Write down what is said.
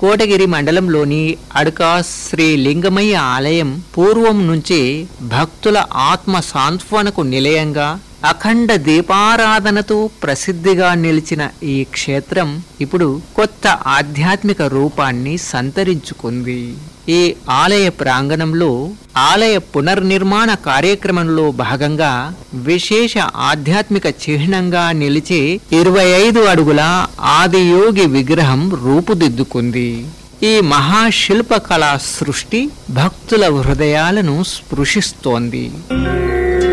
కోటగిరి మండలంలోని అడకా శ్రీ లింగమయ్య ఆలయం పూర్వం నుంచే భక్తుల ఆత్మ సాంత్వనకు నిలయంగా అఖండ దీపారాధనతో ప్రసిద్ధిగా నిలిచిన ఈ క్షేత్రం ఇప్పుడు కొత్త ఆధ్యాత్మిక రూపాన్ని సంతరించుకుంది ఈ ఆలయ ప్రాంగణంలో ఆలయ పునర్నిర్మాణ కార్యక్రమంలో భాగంగా విశేష ఆధ్యాత్మిక చిహ్నంగా నిలిచే ఇరవై ఐదు అడుగుల ఆదియోగి విగ్రహం రూపుదిద్దుకుంది ఈ మహాశిల్పకళా సృష్టి భక్తుల హృదయాలను స్పృశిస్తోంది